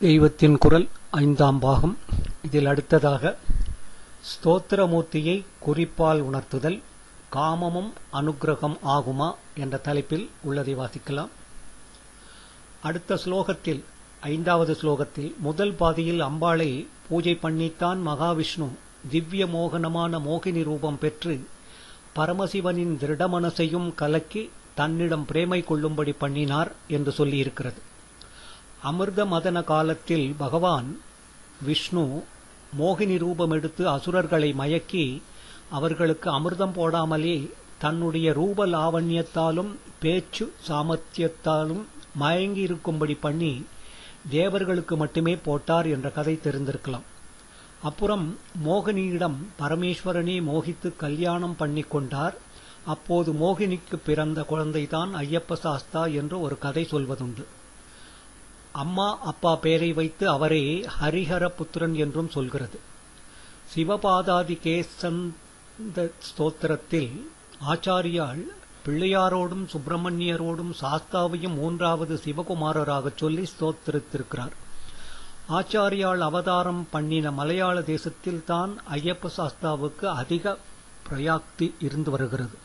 தெய்வத்தின் குரல் ஐந்தாம் பாகம் இதில் அடுத்ததாக ஸ்தோத்திரமூர்த்தியை குறிப்பால் உணர்த்துதல் காமமும் அனுக்கிரகம் ஆகுமா என்ற தலைப்பில் உள்ளதை வாசிக்கலாம் அடுத்த ஸ்லோகத்தில் ஐந்தாவது ஸ்லோகத்தில் முதல் பாதியில் அம்பாளை பூஜை பண்ணித்தான் மகாவிஷ்ணு திவ்ய மோகனமான மோகினி ரூபம் பெற்று பரமசிவனின் திருடமனசையும் கலக்கி தன்னிடம் பிரேமை கொள்ளும்படி பண்ணினார் என்று சொல்லியிருக்கிறது அமிர்த மதன காலத்தில் பகவான் விஷ்ணு மோகினி ரூபம் எடுத்து அசுரர்களை மயக்கி அவர்களுக்கு அமிர்தம் போடாமலே தன்னுடைய ரூப லாவண்யத்தாலும் பேச்சு சாமர்த்தியத்தாலும் மயங்கி இருக்கும்படி பண்ணி தேவர்களுக்கு மட்டுமே போட்டார் என்ற கதை தெரிந்திருக்கலாம் அப்புறம் மோகினியிடம் பரமேஸ்வரனே மோகித்து கல்யாணம் பண்ணி கொண்டார் அப்போது மோகினிக்கு பிறந்த குழந்தைதான் ஐயப்ப சாஸ்தா என்று ஒரு கதை சொல்வதுண்டு அம்மா அப்பா பெயரை வைத்து அவரே ஹரிஹர புத்திரன் என்றும் சொல்கிறது சிவபாதாதி கேசந்த ஸ்தோத்திரத்தில் ஆச்சாரியால் பிள்ளையாரோடும் சுப்பிரமணியரோடும் சாஸ்தாவையும் மூன்றாவது சிவகுமாரராகச் சொல்லி ஸ்தோத்திரித்திருக்கிறார் ஆச்சாரியால் அவதாரம் பண்ணின மலையாள தேசத்தில் தான் ஐயப்ப சாஸ்தாவுக்கு அதிக பிரயாக்தி இருந்து வருகிறது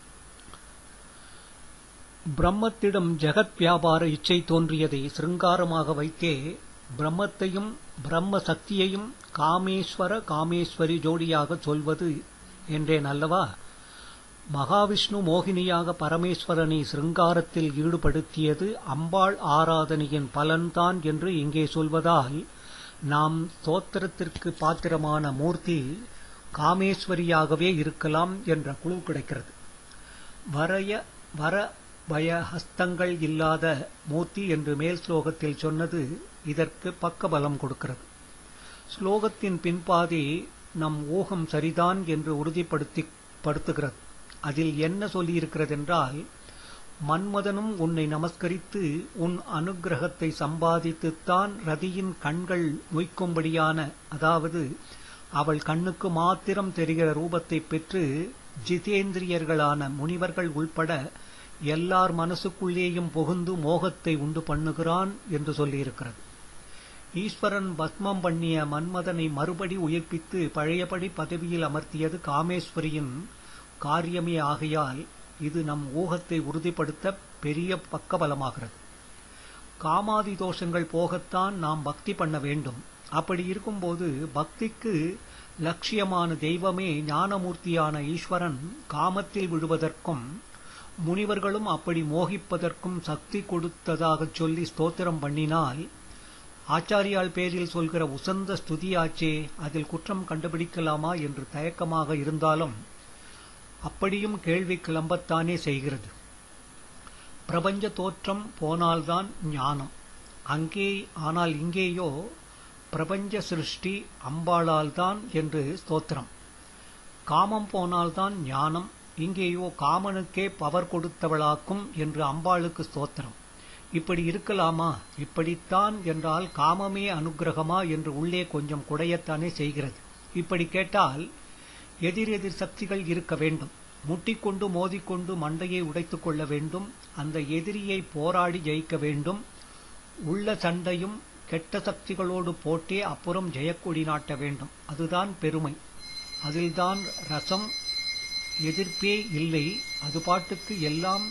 பிரம்மத்திடம் ஜெகத் வியாபார இச்சை தோன்றியதை சிருங்காரமாக வைத்தே பிரம்மத்தையும் பிரம்ம சக்தியையும் காமேஸ்வர காமேஸ்வரி ஜோடியாக சொல்வது என்றேன் அல்லவா மகாவிஷ்ணு மோகினியாக பரமேஸ்வரனை சிருங்காரத்தில் ஈடுபடுத்தியது அம்பாள் ஆராதனையின் பலன்தான் என்று இங்கே சொல்வதால் நாம் ஸ்தோத்திரத்திற்கு பாத்திரமான மூர்த்தி காமேஸ்வரியாகவே இருக்கலாம் என்ற குழு கிடைக்கிறது வரைய வர பயஹஸ்தங்கள் இல்லாத மூர்த்தி என்று மேல் ஸ்லோகத்தில் சொன்னது இதற்கு பக்கபலம் கொடுக்கிறது ஸ்லோகத்தின் பின்பாதி நம் ஊகம் சரிதான் என்று உறுதிப்படுத்தி படுத்துகிறது அதில் என்ன சொல்லியிருக்கிறது என்றால் மன்மதனும் உன்னை நமஸ்கரித்து உன் அனுகிரகத்தை சம்பாதித்துத்தான் ரதியின் கண்கள் மொய்க்கும்படியான அதாவது அவள் கண்ணுக்கு மாத்திரம் தெரிகிற ரூபத்தை பெற்று ஜிதேந்திரியர்களான முனிவர்கள் உள்பட எல்லார் மனசுக்குள்ளேயும் புகுந்து மோகத்தை உண்டு பண்ணுகிறான் என்று சொல்லியிருக்கிறது ஈஸ்வரன் பஸ்மம் பண்ணிய மன்மதனை மறுபடி உயிர்ப்பித்து பழையபடி பதவியில் அமர்த்தியது காமேஸ்வரியின் காரியமே ஆகையால் இது நம் ஊகத்தை உறுதிப்படுத்த பெரிய பக்கபலமாகிறது காமாதி தோஷங்கள் போகத்தான் நாம் பக்தி பண்ண வேண்டும் அப்படி இருக்கும்போது பக்திக்கு லட்சியமான தெய்வமே ஞானமூர்த்தியான ஈஸ்வரன் காமத்தில் விடுவதற்கும் முனிவர்களும் அப்படி மோகிப்பதற்கும் சக்தி கொடுத்ததாகச் சொல்லி ஸ்தோத்திரம் பண்ணினால் ஆச்சாரியால் பேரில் சொல்கிற உசந்த ஸ்துதியாச்சே அதில் குற்றம் கண்டுபிடிக்கலாமா என்று தயக்கமாக இருந்தாலும் அப்படியும் கேள்வி கிளம்பத்தானே செய்கிறது பிரபஞ்ச தோற்றம் போனால்தான் ஞானம் அங்கே ஆனால் இங்கேயோ பிரபஞ்ச சிருஷ்டி அம்பாளால்தான் என்று ஸ்தோத்திரம் காமம் போனால்தான் ஞானம் இங்கேயோ காமனுக்கே பவர் கொடுத்தவளாக்கும் என்று அம்பாளுக்கு ஸ்தோத்திரம் இப்படி இருக்கலாமா இப்படித்தான் என்றால் காமமே அனுகிரகமா என்று உள்ளே கொஞ்சம் குடையத்தானே செய்கிறது இப்படி கேட்டால் எதிர் எதிர் சக்திகள் இருக்க வேண்டும் முட்டிக்கொண்டு மோதிக்கொண்டு மண்டையை உடைத்துக் கொள்ள வேண்டும் அந்த எதிரியை போராடி ஜெயிக்க வேண்டும் உள்ள சண்டையும் கெட்ட சக்திகளோடு போட்டே அப்புறம் ஜெயக்கொடி நாட்ட வேண்டும் அதுதான் பெருமை அதில்தான் ரசம் எதிர்ப்பே இல்லை அது பாட்டுக்கு எல்லாம்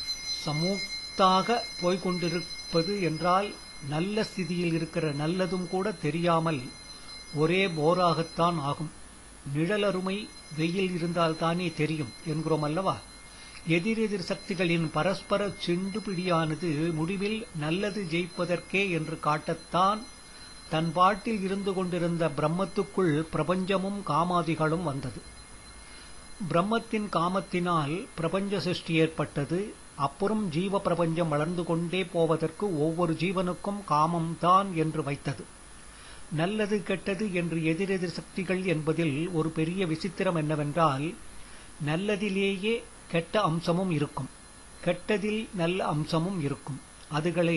சமூத்தாக போய்கொண்டிருப்பது என்றால் நல்ல ஸ்திதியில் இருக்கிற நல்லதும் கூட தெரியாமல் ஒரே போராகத்தான் ஆகும் நிழலருமை வெயில் இருந்தால் தானே தெரியும் என்கிறோம் அல்லவா எதிரெதிர் சக்திகளின் பரஸ்பர செண்டுபிடியானது முடிவில் நல்லது ஜெயிப்பதற்கே என்று காட்டத்தான் தன் பாட்டில் இருந்து கொண்டிருந்த பிரம்மத்துக்குள் பிரபஞ்சமும் காமாதிகளும் வந்தது பிரம்மத்தின் காமத்தினால் பிரபஞ்ச சிருஷ்டி ஏற்பட்டது அப்புறம் ஜீவ பிரபஞ்சம் வளர்ந்து கொண்டே போவதற்கு ஒவ்வொரு ஜீவனுக்கும் காமம்தான் என்று வைத்தது நல்லது கெட்டது என்று எதிரெதிர் சக்திகள் என்பதில் ஒரு பெரிய விசித்திரம் என்னவென்றால் நல்லதிலேயே கெட்ட அம்சமும் இருக்கும் கெட்டதில் நல்ல அம்சமும் இருக்கும் அதுகளை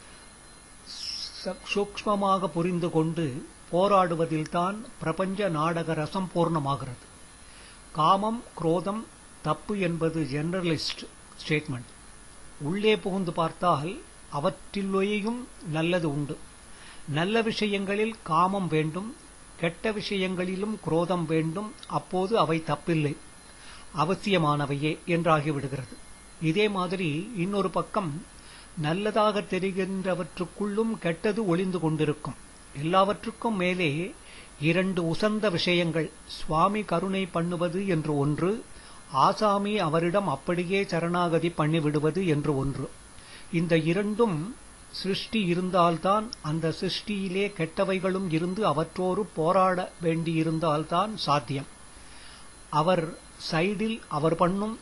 சூக்மமாக புரிந்து கொண்டு போராடுவதில்தான் பிரபஞ்ச நாடக ரசம் பூர்ணமாகிறது காமம் குரோதம் தப்பு என்பது ஜெனரலிஸ்ட் ஸ்டேட்மெண்ட் உள்ளே புகுந்து பார்த்தால் அவற்றிலேயும் நல்லது உண்டு நல்ல விஷயங்களில் காமம் வேண்டும் கெட்ட விஷயங்களிலும் குரோதம் வேண்டும் அப்போது அவை தப்பில்லை அவசியமானவையே என்றாகிவிடுகிறது இதே மாதிரி இன்னொரு பக்கம் நல்லதாக தெரிகின்றவற்றுக்குள்ளும் கெட்டது ஒளிந்து கொண்டிருக்கும் எல்லாவற்றுக்கும் மேலே இரண்டு உசந்த விஷயங்கள் சுவாமி கருணை பண்ணுவது என்று ஒன்று ஆசாமி அவரிடம் அப்படியே சரணாகதி பண்ணிவிடுவது என்று ஒன்று இந்த இரண்டும் சிருஷ்டி இருந்தால்தான் அந்த சிருஷ்டியிலே கெட்டவைகளும் இருந்து அவற்றோடு போராட வேண்டியிருந்தால்தான் சாத்தியம் அவர் சைடில் அவர் பண்ணும்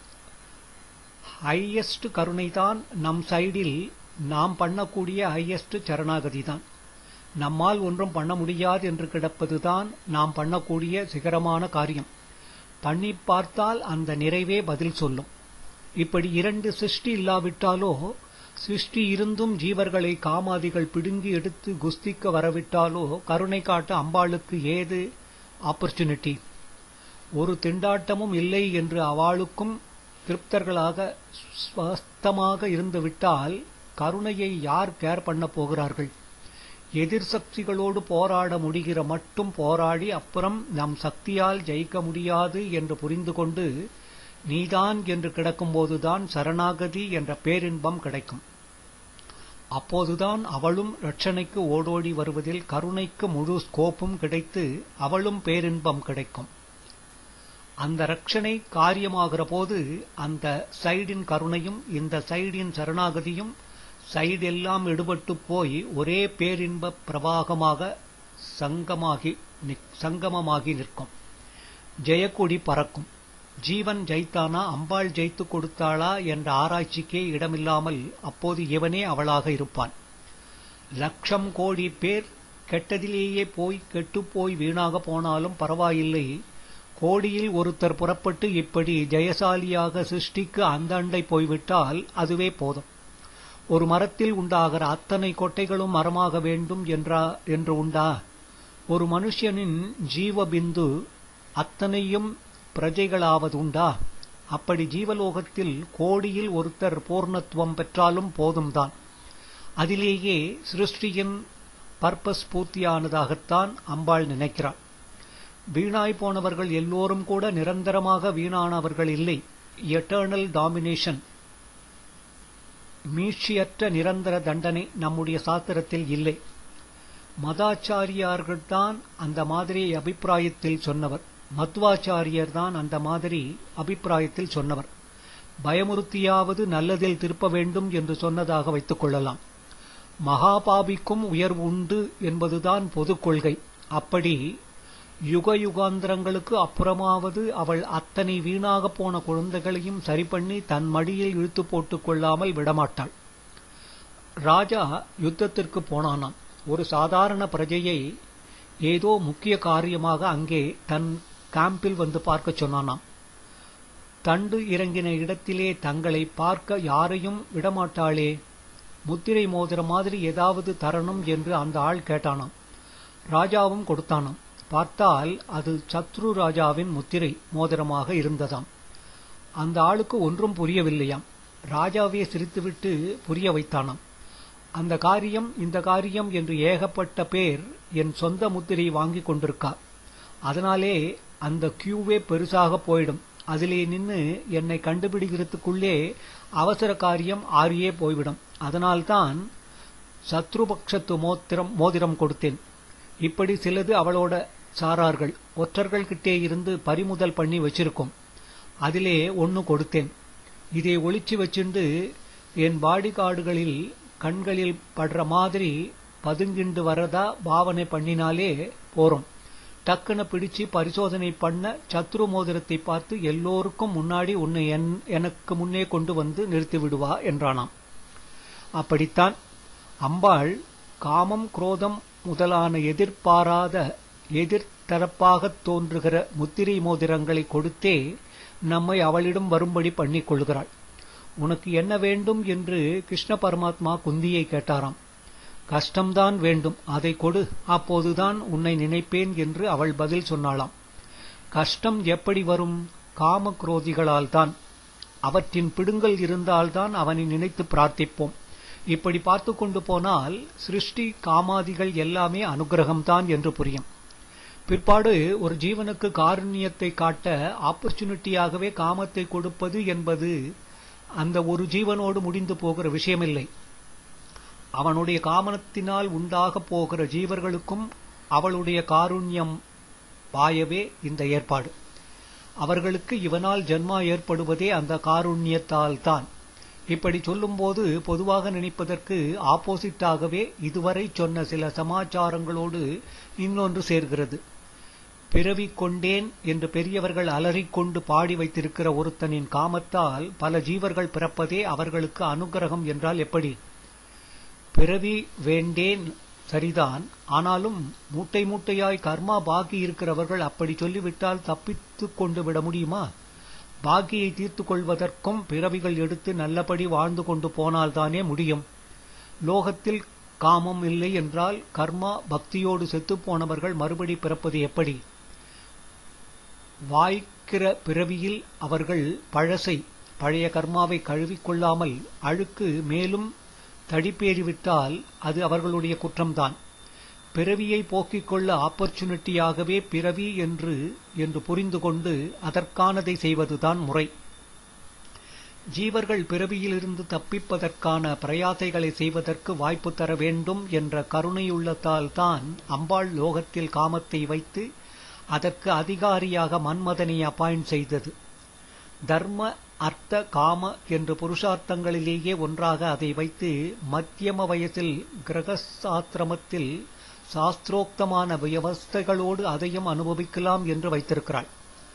ஹையஸ்ட் கருணைதான் நம் சைடில் நாம் பண்ணக்கூடிய ஹையஸ்ட் சரணாகதி தான் நம்மால் ஒன்றும் பண்ண முடியாது என்று கிடப்பதுதான் நாம் பண்ணக்கூடிய சிகரமான காரியம் பண்ணி பார்த்தால் அந்த நிறைவே பதில் சொல்லும் இப்படி இரண்டு சிருஷ்டி இல்லாவிட்டாலோ சிருஷ்டி இருந்தும் ஜீவர்களை காமாதிகள் பிடுங்கி எடுத்து குஸ்திக்க வரவிட்டாலோ கருணை காட்ட அம்பாளுக்கு ஏது ஆப்பர்ச்சுனிட்டி ஒரு திண்டாட்டமும் இல்லை என்று அவளுக்கும் திருப்தர்களாக ஸ்வஸ்தமாக இருந்துவிட்டால் கருணையை யார் கேர் பண்ண போகிறார்கள் எதிர் சக்திகளோடு போராட முடிகிற மட்டும் போராடி அப்புறம் நம் சக்தியால் ஜெயிக்க முடியாது என்று புரிந்து கொண்டு நீதான் என்று கிடக்கும்போதுதான் சரணாகதி என்ற பேரின்பம் கிடைக்கும் அப்போதுதான் அவளும் ரட்சணைக்கு ஓடோடி வருவதில் கருணைக்கு முழு ஸ்கோப்பும் கிடைத்து அவளும் பேரின்பம் கிடைக்கும் அந்த ரட்சணை காரியமாகிற போது அந்த சைடின் கருணையும் இந்த சைடின் சரணாகதியும் சைடெல்லாம் எடுபட்டு போய் ஒரே பேரின்ப பிரவாகமாக சங்கமாகி சங்கமமாகி நிற்கும் ஜெயக்கொடி பறக்கும் ஜீவன் ஜெயித்தானா அம்பாள் ஜெயித்து கொடுத்தாளா என்ற ஆராய்ச்சிக்கே இடமில்லாமல் அப்போது இவனே அவளாக இருப்பான் லட்சம் கோடி பேர் கெட்டதிலேயே போய் கெட்டுப்போய் வீணாக போனாலும் பரவாயில்லை கோடியில் ஒருத்தர் புறப்பட்டு இப்படி ஜெயசாலியாக சிருஷ்டிக்கு அந்தண்டை போய்விட்டால் அதுவே போதும் ஒரு மரத்தில் உண்டாகிற அத்தனை கொட்டைகளும் மரமாக வேண்டும் என்றா என்று உண்டா ஒரு மனுஷனின் ஜீவபிந்து அத்தனையும் பிரஜைகளாவது உண்டா அப்படி ஜீவலோகத்தில் கோடியில் ஒருத்தர் பூர்ணத்துவம் பெற்றாலும் போதும்தான் அதிலேயே சிருஷ்டியின் பர்பஸ் பூர்த்தியானதாகத்தான் அம்பாள் நினைக்கிறாள் வீணாய் போனவர்கள் எல்லோரும் கூட நிரந்தரமாக வீணானவர்கள் இல்லை எட்டர்னல் டாமினேஷன் மீட்சியற்ற நிரந்தர தண்டனை நம்முடைய சாத்திரத்தில் இல்லை மதாச்சாரியார்கள்தான் அந்த மாதிரி அபிப்பிராயத்தில் சொன்னவர் மத்வாச்சாரியர் தான் அந்த மாதிரி அபிப்பிராயத்தில் சொன்னவர் பயமுறுத்தியாவது நல்லதில் திருப்ப வேண்டும் என்று சொன்னதாக வைத்துக் கொள்ளலாம் மகாபாபிக்கும் உயர்வு உண்டு என்பதுதான் பொது கொள்கை அப்படி யுக யுகாந்திரங்களுக்கு அப்புறமாவது அவள் அத்தனை வீணாக போன குழந்தைகளையும் சரி பண்ணி தன் மடியில் இழுத்து போட்டுக் கொள்ளாமல் விடமாட்டாள் ராஜா யுத்தத்திற்கு போனானாம் ஒரு சாதாரண பிரஜையை ஏதோ முக்கிய காரியமாக அங்கே தன் கேம்பில் வந்து பார்க்க சொன்னானாம் தண்டு இறங்கின இடத்திலே தங்களை பார்க்க யாரையும் விடமாட்டாளே முத்திரை மோதிர மாதிரி ஏதாவது தரணும் என்று அந்த ஆள் கேட்டானாம் ராஜாவும் கொடுத்தானாம் பார்த்தால் அது சத்ரு ராஜாவின் முத்திரை மோதிரமாக இருந்ததாம் அந்த ஆளுக்கு ஒன்றும் புரியவில்லையாம் ராஜாவே சிரித்துவிட்டு புரிய வைத்தானாம் அந்த காரியம் இந்த காரியம் என்று ஏகப்பட்ட பேர் என் சொந்த முத்திரை வாங்கி கொண்டிருக்கா அதனாலே அந்த கியூவே பெருசாக போயிடும் அதிலே நின்று என்னை கண்டுபிடிக்கிறதுக்குள்ளே அவசர காரியம் ஆறியே போய்விடும் அதனால்தான் சத்ருபக்ஷத்து மோத்திரம் மோதிரம் கொடுத்தேன் இப்படி சிலது அவளோட சாரார்கள் ஒற்றர்கள் கிட்டே இருந்து பறிமுதல் பண்ணி வச்சிருக்கோம் அதிலே ஒன்னு கொடுத்தேன் இதை ஒளிச்சு வச்சுண்டு என் பாடி கார்டுகளில் கண்களில் படுற மாதிரி பதுங்கிண்டு வரதா பாவனை பண்ணினாலே போறோம் டக்குன்னு பிடிச்சு பரிசோதனை பண்ண சத்ரு மோதிரத்தை பார்த்து எல்லோருக்கும் முன்னாடி உன்னை எனக்கு முன்னே கொண்டு வந்து நிறுத்தி விடுவா என்றானாம் அப்படித்தான் அம்பாள் காமம் குரோதம் முதலான எதிர்பாராத எதிர்த்தரப்பாகத் தோன்றுகிற முத்திரை மோதிரங்களை கொடுத்தே நம்மை அவளிடம் வரும்படி பண்ணிக் கொள்கிறாள் உனக்கு என்ன வேண்டும் என்று கிருஷ்ண பரமாத்மா குந்தியை கேட்டாராம் கஷ்டம்தான் வேண்டும் அதை கொடு அப்போதுதான் உன்னை நினைப்பேன் என்று அவள் பதில் சொன்னாளாம் கஷ்டம் எப்படி வரும் காம குரோதிகளால் தான் அவற்றின் பிடுங்கல் இருந்தால்தான் அவனை நினைத்து பிரார்த்திப்போம் இப்படி பார்த்து கொண்டு போனால் சிருஷ்டி காமாதிகள் எல்லாமே அனுகிரகம்தான் என்று புரியும் பிற்பாடு ஒரு ஜீவனுக்கு காருண்யத்தை காட்ட ஆப்பர்ச்சுனிட்டியாகவே காமத்தை கொடுப்பது என்பது அந்த ஒரு ஜீவனோடு முடிந்து போகிற விஷயமில்லை அவனுடைய காமனத்தினால் உண்டாக போகிற ஜீவர்களுக்கும் அவளுடைய காருண்யம் பாயவே இந்த ஏற்பாடு அவர்களுக்கு இவனால் ஜன்மா ஏற்படுவதே அந்த காருண்யத்தால் தான் இப்படி சொல்லும்போது பொதுவாக நினைப்பதற்கு ஆப்போசிட்டாகவே இதுவரை சொன்ன சில சமாச்சாரங்களோடு இன்னொன்று சேர்கிறது பிறவி கொண்டேன் என்று பெரியவர்கள் அலறிக்கொண்டு பாடி வைத்திருக்கிற ஒருத்தனின் காமத்தால் பல ஜீவர்கள் பிறப்பதே அவர்களுக்கு அனுகிரகம் என்றால் எப்படி பிறவி வேண்டேன் சரிதான் ஆனாலும் மூட்டை மூட்டையாய் கர்மா பாக்கி இருக்கிறவர்கள் அப்படி சொல்லிவிட்டால் தப்பித்துக் கொண்டு விட முடியுமா பாக்கியை தீர்த்து கொள்வதற்கும் பிறவிகள் எடுத்து நல்லபடி வாழ்ந்து கொண்டு போனால்தானே முடியும் லோகத்தில் காமம் இல்லை என்றால் கர்மா பக்தியோடு செத்துப்போனவர்கள் மறுபடி பிறப்பது எப்படி வாய்க்கிற பிறவியில் அவர்கள் பழசை பழைய கர்மாவை கழுவிக்கொள்ளாமல் அழுக்கு மேலும் தடிப்பேறிவிட்டால் அது அவர்களுடைய குற்றம்தான் பிறவியை போக்கிக் கொள்ள ஆப்பர்ச்சுனிட்டியாகவே பிறவி என்று என்று புரிந்து கொண்டு அதற்கானதை செய்வதுதான் முறை ஜீவர்கள் பிறவியிலிருந்து தப்பிப்பதற்கான பிரயாசைகளை செய்வதற்கு வாய்ப்பு தர வேண்டும் என்ற கருணையுள்ளத்தால் தான் அம்பாள் லோகத்தில் காமத்தை வைத்து அதற்கு அதிகாரியாக மன்மதனை அப்பாயிண்ட் செய்தது தர்ம அர்த்த காம என்று புருஷார்த்தங்களிலேயே ஒன்றாக அதை வைத்து மத்தியம வயசில் கிரகசாத்திரமத்தில் சாஸ்திரோக்தமான வியவஸ்தைகளோடு அதையும் அனுபவிக்கலாம் என்று வைத்திருக்கிறாள்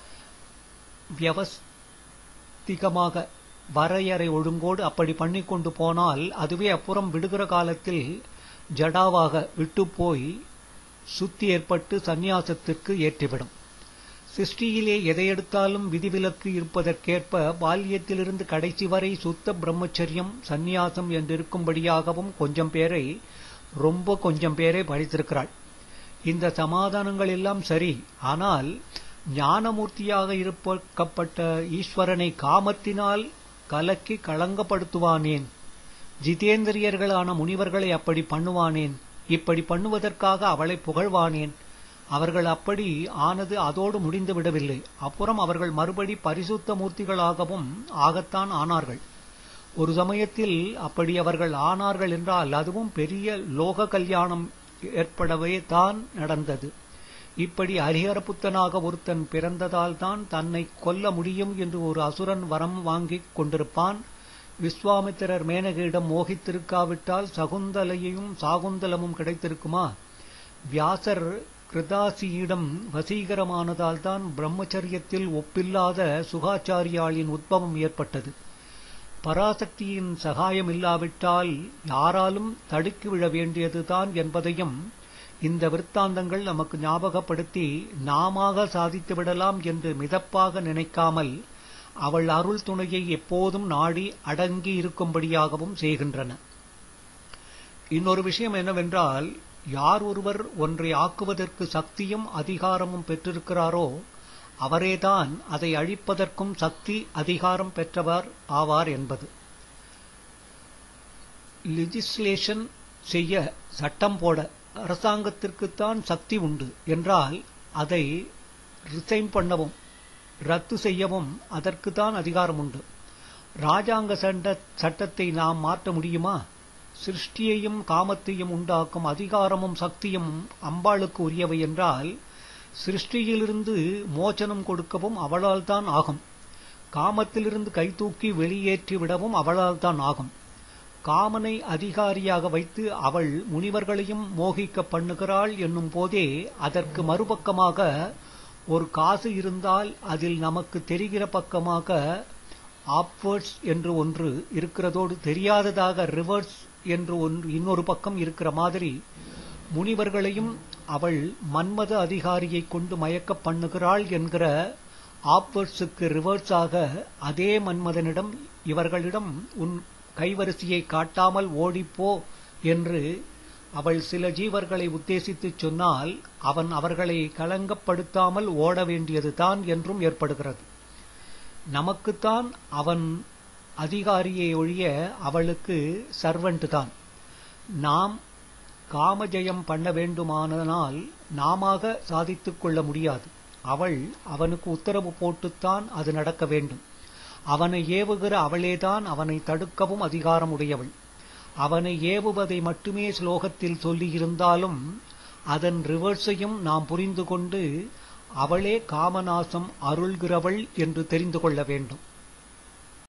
வியவஸ்திகமாக வரையறை ஒழுங்கோடு அப்படி பண்ணிக்கொண்டு போனால் அதுவே அப்புறம் விடுகிற காலத்தில் ஜடாவாக விட்டுப்போய் சுத்தி ஏற்பட்டு சந்நியாசத்திற்கு ஏற்றிவிடும் சிருஷ்டியிலே எதை எடுத்தாலும் விதிவிலக்கு இருப்பதற்கேற்ப பால்யத்திலிருந்து கடைசி வரை சுத்த பிரம்மச்சரியம் சந்நியாசம் என்றிருக்கும்படியாகவும் கொஞ்சம் பேரை ரொம்ப கொஞ்சம் பேரை படித்திருக்கிறாள் இந்த சமாதானங்கள் எல்லாம் சரி ஆனால் ஞானமூர்த்தியாக இருப்பக்கப்பட்ட ஈஸ்வரனை காமத்தினால் கலக்கி களங்கப்படுத்துவானேன் ஜிதேந்திரியர்களான முனிவர்களை அப்படி பண்ணுவானேன் இப்படி பண்ணுவதற்காக அவளை புகழ்வானேன் அவர்கள் அப்படி ஆனது அதோடு முடிந்து விடவில்லை அப்புறம் அவர்கள் மறுபடி பரிசுத்த மூர்த்திகளாகவும் ஆகத்தான் ஆனார்கள் ஒரு சமயத்தில் அப்படி அவர்கள் ஆனார்கள் என்றால் அதுவும் பெரிய லோக கல்யாணம் ஏற்படவே தான் நடந்தது இப்படி ஹரிஹரபுத்தனாக ஒருத்தன் பிறந்ததால் தான் தன்னை கொல்ல முடியும் என்று ஒரு அசுரன் வரம் வாங்கிக் கொண்டிருப்பான் விஸ்வாமித்திரர் மேனகையிடம் மோகித்திருக்காவிட்டால் சகுந்தலையையும் சாகுந்தலமும் கிடைத்திருக்குமா வியாசர் கிருதாசியிடம் வசீகரமானதால் தான் பிரம்மச்சரியத்தில் ஒப்பில்லாத சுகாச்சாரியாளின் உத்பவம் ஏற்பட்டது பராசக்தியின் சகாயம் இல்லாவிட்டால் யாராலும் தடுக்கி விழ வேண்டியதுதான் என்பதையும் இந்த விற்த்தாந்தங்கள் நமக்கு ஞாபகப்படுத்தி நாமாக சாதித்து விடலாம் என்று மிதப்பாக நினைக்காமல் அவள் அருள் துணையை எப்போதும் நாடி அடங்கி இருக்கும்படியாகவும் செய்கின்றன இன்னொரு விஷயம் என்னவென்றால் யார் ஒருவர் ஒன்றை ஆக்குவதற்கு சக்தியும் அதிகாரமும் பெற்றிருக்கிறாரோ அவரேதான் அதை அழிப்பதற்கும் சக்தி அதிகாரம் பெற்றவர் ஆவார் என்பது லெஜிஸ்லேஷன் செய்ய சட்டம் போட அரசாங்கத்திற்குத்தான் சக்தி உண்டு என்றால் அதை ரிசைன் பண்ணவும் ரத்து செய்யவும் அதற்குத்தான் அதிகாரம் உண்டு ராஜாங்க சண்ட சட்டத்தை நாம் மாற்ற முடியுமா சிருஷ்டியையும் காமத்தையும் உண்டாக்கும் அதிகாரமும் சக்தியும் அம்பாளுக்கு உரியவை என்றால் சிருஷ்டியிலிருந்து மோச்சனம் கொடுக்கவும் அவளால் தான் ஆகும் காமத்திலிருந்து கைதூக்கி வெளியேற்றி விடவும் அவளால் தான் ஆகும் காமனை அதிகாரியாக வைத்து அவள் முனிவர்களையும் மோகிக்க பண்ணுகிறாள் என்னும் போதே அதற்கு மறுபக்கமாக ஒரு காசு இருந்தால் அதில் நமக்கு தெரிகிற பக்கமாக ஆப்வர்ட்ஸ் என்று ஒன்று இருக்கிறதோடு தெரியாததாக ரிவர்ஸ் என்று ஒன்று இன்னொரு பக்கம் இருக்கிற மாதிரி முனிவர்களையும் அவள் மன்மத அதிகாரியை கொண்டு மயக்க பண்ணுகிறாள் என்கிற ஆப்வர்ட்ஸுக்கு ரிவர்ஸாக அதே மன்மதனிடம் இவர்களிடம் உன் கைவரிசையை காட்டாமல் ஓடிப்போ என்று அவள் சில ஜீவர்களை உத்தேசித்துச் சொன்னால் அவன் அவர்களை கலங்கப்படுத்தாமல் ஓட வேண்டியதுதான் என்றும் ஏற்படுகிறது நமக்குத்தான் அவன் அதிகாரியை ஒழிய அவளுக்கு சர்வன்ட் தான் நாம் காமஜெயம் பண்ண வேண்டுமானால் நாமாக சாதித்துக் கொள்ள முடியாது அவள் அவனுக்கு உத்தரவு போட்டுத்தான் அது நடக்க வேண்டும் அவனை ஏவுகிற அவளேதான் அவனை தடுக்கவும் அதிகாரம் உடையவள் அவனை ஏவுவதை மட்டுமே ஸ்லோகத்தில் சொல்லியிருந்தாலும் அதன் ரிவர்ஸையும் நாம் புரிந்து கொண்டு அவளே காமநாசம் அருள்கிறவள் என்று தெரிந்து கொள்ள வேண்டும்